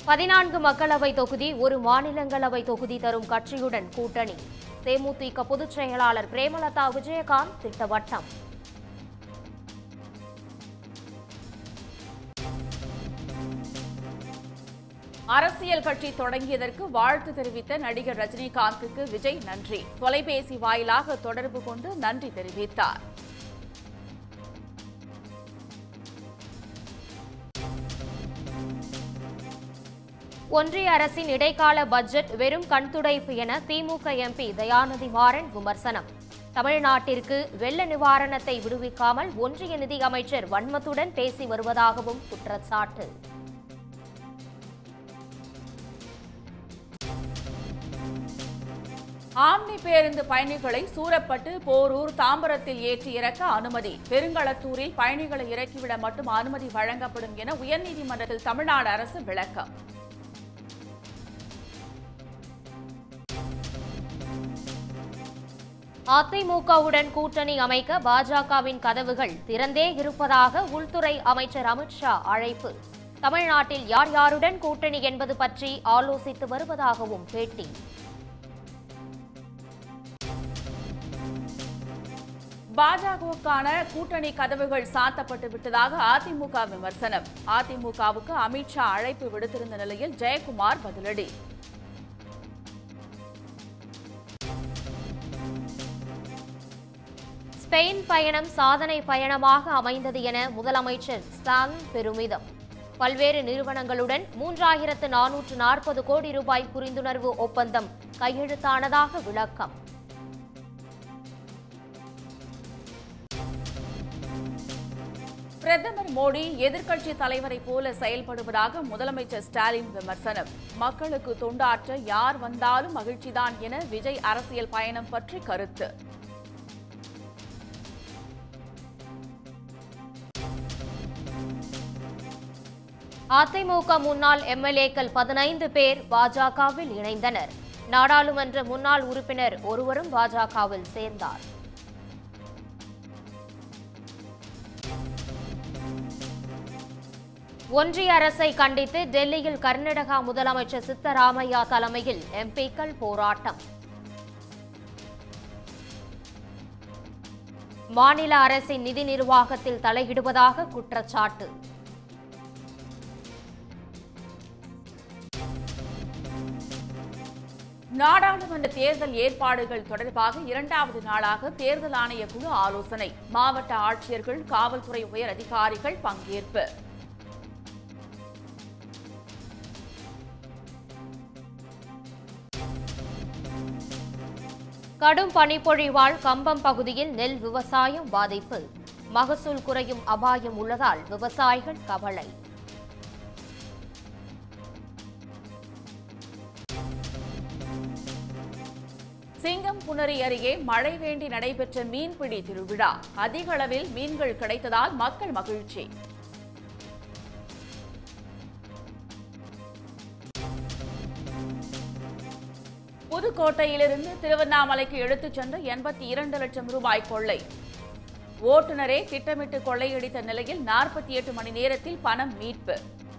பதினான்கு மக்களவை தொகுதி ஒரு மாநிலங்களவை தொகுதி தரும் கட்சியுடன் கூட்டணி தேமுதிக பொதுச் செயலாளர் பிரேமலதா விஜயகாந்த் திட்டவட்டம் அரசியல் கட்சி தொடங்கியதற்கு வாழ்த்து தெரிவித்த நடிகர் ரஜினிகாந்துக்கு விஜய் நன்றி தொலைபேசி வாயிலாக தொடர்பு கொண்டு நன்றி தெரிவித்தார் ஒன்றிய அரசின் இடைக்கால பட்ஜெட் வெறும் கண்துடைப்பு என திமுக எம்பி தயாநிதி மாறன் விமர்சனம் தமிழ்நாட்டிற்கு வெள்ள நிவாரணத்தை விடுவிக்காமல் ஒன்றிய நிதி அமைச்சர் வன்மத்துடன் பேசி வருவதாகவும் குற்றச்சாட்டு ஆம்னி பேருந்து பயணிகளை சூரப்பட்டு போரூர் தாம்பரத்தில் ஏற்றி இறக்க அனுமதி பெருங்களத்தூரில் பயணிகளை இறக்கிவிட மட்டும் அனுமதி வழங்கப்படும் என உயர்நீதிமன்றத்தில் தமிழ்நாடு அரசு விளக்கம் அதிமுகவுடன் கூட்டணி அமைக்க பாஜகவின் கதவுகள் திறந்தே இருப்பதாக உள்துறை அமைச்சர் அமித்ஷா அழைப்பு தமிழ்நாட்டில் யார் யாருடன் கூட்டணி என்பது பற்றி ஆலோசித்து வருவதாகவும் பேட்டி பாஜகவுக்கான கூட்டணி கதவுகள் சாத்தப்பட்டு விட்டதாக அதிமுக விமர்சனம் அதிமுகவுக்கு அமித்ஷா அழைப்பு விடுத்திருந்த நிலையில் ஜெயக்குமார் பதிலடி ஸ்பெயின் பயணம் சாதனை பயணமாக அமைந்தது என முதலமைச்சர் ஸ்டாலின் பெருமிதம் பல்வேறு நிறுவனங்களுடன் மூன்றாயிரத்து நானூற்று நாற்பது கோடி ரூபாய் புரிந்துணர்வு ஒப்பந்தம் கையெழுத்தானதாக விளக்கம் பிரதமர் மோடி எதிர்க்கட்சி தலைவரை போல செயல்படுவதாக முதலமைச்சர் ஸ்டாலின் விமர்சனம் மக்களுக்கு தொண்டாற்ற யார் வந்தாலும் மகிழ்ச்சிதான் என விஜய் அரசியல் பயணம் பற்றி கருத்து அதிமுக முன்னாள் எம்எல்ஏக்கள் பதினைந்து பேர் பாஜகவில் இணைந்தனர் நாடாளுமன்ற முன்னாள் உறுப்பினர் ஒருவரும் பாஜகவில் சேர்ந்தார் ஒன்றிய அரசை கண்டித்து டெல்லியில் கர்நாடகா முதலமைச்சர் சித்தராமையா தலைமையில் எம்பிக்கள் போராட்டம் மாநில அரசின் நிதி நிர்வாகத்தில் தலையிடுவதாக குற்றச்சாட்டு நாடாளுமன்ற தேர்தல் ஏற்பாடுகள் தொடர்பாக இரண்டாவது நாளாக தேர்தல் ஆணைய குழு ஆலோசனை மாவட்ட ஆட்சியர்கள் காவல்துறை உயர் அதிகாரிகள் பங்கேற்பு கடும் பனிப்பொழிவால் கம்பம் பகுதியில் நெல் விவசாயம் பாதிப்பு மகசூல் குறையும் அபாயம் உள்ளதால் விவசாயிகள் கவலை சிங்கம் புனரி அருகே மழை வேண்டி நடைபெற்ற மீன்பிடி திருவிழா அதிக அளவில் மீன்கள் கிடைத்ததால் மக்கள் மகிழ்ச்சி புதுக்கோட்டையிலிருந்து திருவண்ணாமலைக்கு எடுத்துச் சென்ற எண்பத்தி இரண்டு லட்சம் ரூபாய் கொள்ளை ஓட்டுநரே திட்டமிட்டு கொள்ளையடித்த நிலையில் நாற்பத்தி எட்டு மணி நேரத்தில் பணம் மீட்பு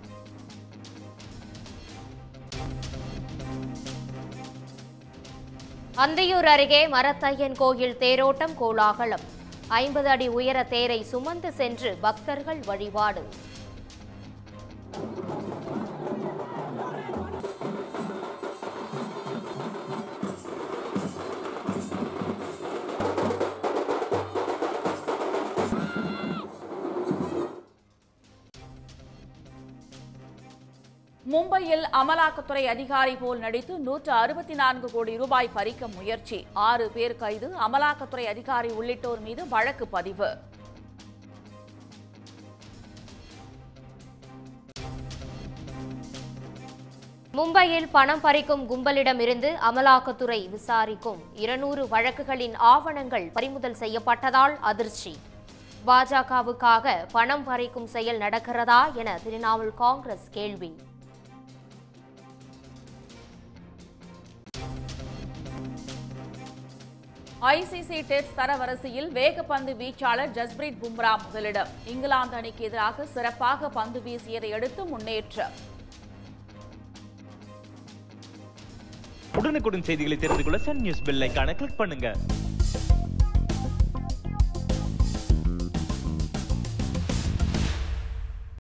அந்தியூர் அருகே மரத்தையன் கோயில் தேரோட்டம் கோலாகலம் ஐம்பது அடி உயர தேரை சுமந்து சென்று பக்தர்கள் வழிபாடு மும்பையில் அமலாக்கத்துறை அதிகாரி போல் நடித்து நூற்று அறுபத்தி நான்கு கோடி ரூபாய் பறிக்க முயற்சி ஆறு பேர் கைது அமலாக்கத்துறை அதிகாரி உள்ளிட்டோர் மீது வழக்கு பதிவு மும்பையில் பணம் பறிக்கும் கும்பலிடமிருந்து அமலாக்கத்துறை விசாரிக்கும் இருநூறு வழக்குகளின் ஆவணங்கள் பறிமுதல் செய்யப்பட்டதால் அதிர்ச்சி பாஜகவுக்காக பணம் பறிக்கும் செயல் நடக்கிறதா என திரிணாமுல் காங்கிரஸ் கேள்வி ஐசிசி டெஸ்ட் தரவரிசையில் வேகப்பந்து வீச்சாளர் ஜஸ்பிரீத் பும்ரா முதலிடம் இங்கிலாந்து அணிக்கு எதிராக சிறப்பாக பந்து வீசியதை அடுத்து முன்னேற்றம் உடனுக்குடன் செய்திகளை தெரிந்து கொள்ள சன் நியூஸ் பெல் ஐகானை கிளிக் பண்ணுங்க